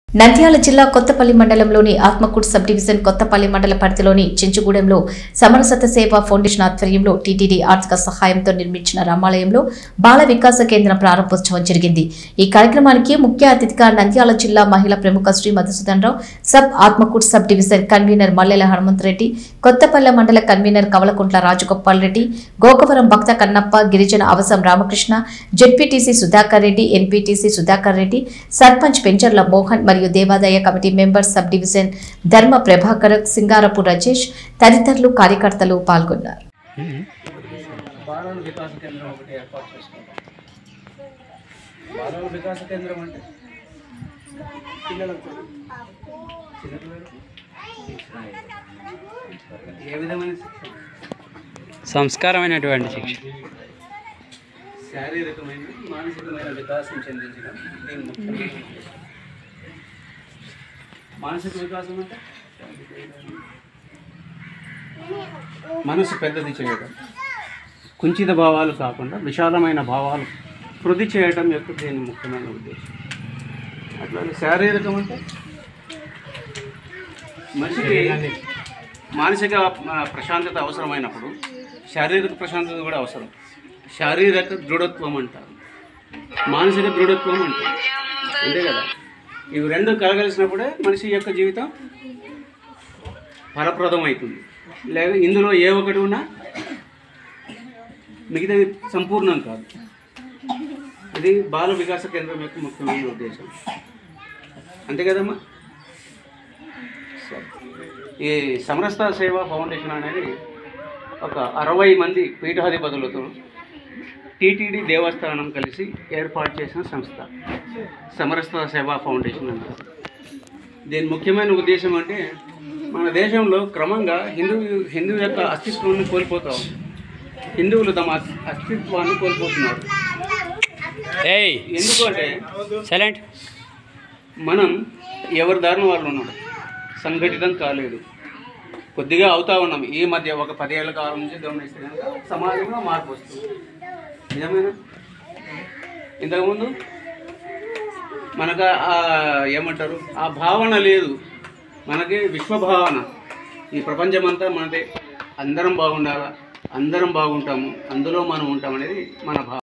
నంద్యాల జిల్లా కొత్తపల్లి మండలంలోని ఆత్మకూట్ sub division Kothapalli మండల పరిధిలోని చెంచుగూడెంలో సమరసత సేవా ఫౌండేషన్ ఆధ్వర్యంలో టీటీడీ ఆర్థిక సహాయంతో నిర్మించిన రామాలయంలో బాల వికాస కేంద్రం ప్రారంభోత్సవం జరిగింది ఈ కార్యక్రమానికి ముఖ్య అతిథిగా నంద్యాల జిల్లా మహిళా ప్రముఖ Shri Madhusudan Rao sub Atmakur sub division convener Mallela Hanumanth Reddy Kothapalle మండల కన్వీనర్ కవలకుంట్ల రాజగోపాల్ రెడ్డి గోకవరం భక్త కన్నప్ప గిరిజన అవసం రామకృష్ణ జెడ్పీటీసీ సుధాకర్ రెడ్డి ఎన్పీటీసీ సుధాకర్ రెడ్డి సర్పంచ్ పెంచర్ల మోహన్ మరియు దేవాదాయ కమిటీ మెంబర్స్ సబ్ డివిజన్ ధర్మ ప్రభాకర్ సింగారపు రజేష్ తదితరులు కార్యకర్తలు పాల్గొన్నారు బాలల వికాస కేంద్రం ఒకటి ఏర్పాటు చేసుకుంటాం బాలల వికాస కేంద్రం అంటే పిల్లలకు చిన్నపిల్లలకు ఏ విధమైన శిక్షణ సంస్కారమైనటువంటి శిక్ష శారీరకమైన మానసికమైన వికాసం చెందించడం దీని ముఖ్యమైన ఉద్దేశం. మానసిక వికాసం అంటే మనసు పెద్దది చేయడం కుంచిత భావాలు కాకుండా విశాలమైన భావాలు వృద్ధి చేయడం యొక్క దీని ముఖ్యమైన ఉద్దేశం అట్లాగే శారీరకం అంటే మనిషికి మానసిక ఆ, ప్రశాంతత అవసరమైనప్పుడు శారీరక ప్రశాంతత కూడా అవసరం శారీరక దృఢత్వం అంటారు మానసిక దృఢత్వం అంటారు అంతే కదా ఇవి రెండు కలగలిసినప్పుడే మనిషి యొక్క జీవితం ఫలప్రదం అవుతుంది లేదా ఇందులో ఏ ఒకటి ఉన్నా మిగతాది సంపూర్ణం కాదు ఇది బాల వికాస కేంద్రం యొక్క ముఖ్యమైన ఉద్దేశం అంతే కదమ్మా సరే. ఈ సమరస్త సేవా ఫౌండేషన్ అనేది ఒక అరవై మంది పీఠాధిపతులతో టీటీడీ దేవస్థానం కలిసి ఏర్పాటు చేసిన సంస్థ సమరస్త సేవా ఫౌండేషన్ అంటారు దీని ముఖ్యమైన ఉద్దేశం అంటే మన దేశంలో క్రమంగా హిందూ హిందూ యొక్క అస్తిత్వాన్ని కోల్పోతాం హిందువులు తమ అస్- అస్తిత్వాన్ని కోల్పోతున్నారు ఏయ్ ఎందుకంటే సైలెంట్ మనం ఎవరి దారిన వాళ్ళు ఉన్నాం సంఘటితం కాలేదు కొద్దిగా అవుతా ఉన్నాం ఈ మధ్య ఒక పదేళ్ల కాలం నుంచి గమనిస్తే కనుక సమాజంలో మార్పు వస్తుంది నిజమేనా ఇంతకుముందు మనకు ఆ ఏమంటారు ఆ భావన లేదు మనకి విశ్వభావన ఈ ప్రపంచమంతా మనదే అందరం బాగుండాలా అందరం బాగుంటాము అందులో మనం ఉంటాం అనేది మన భావన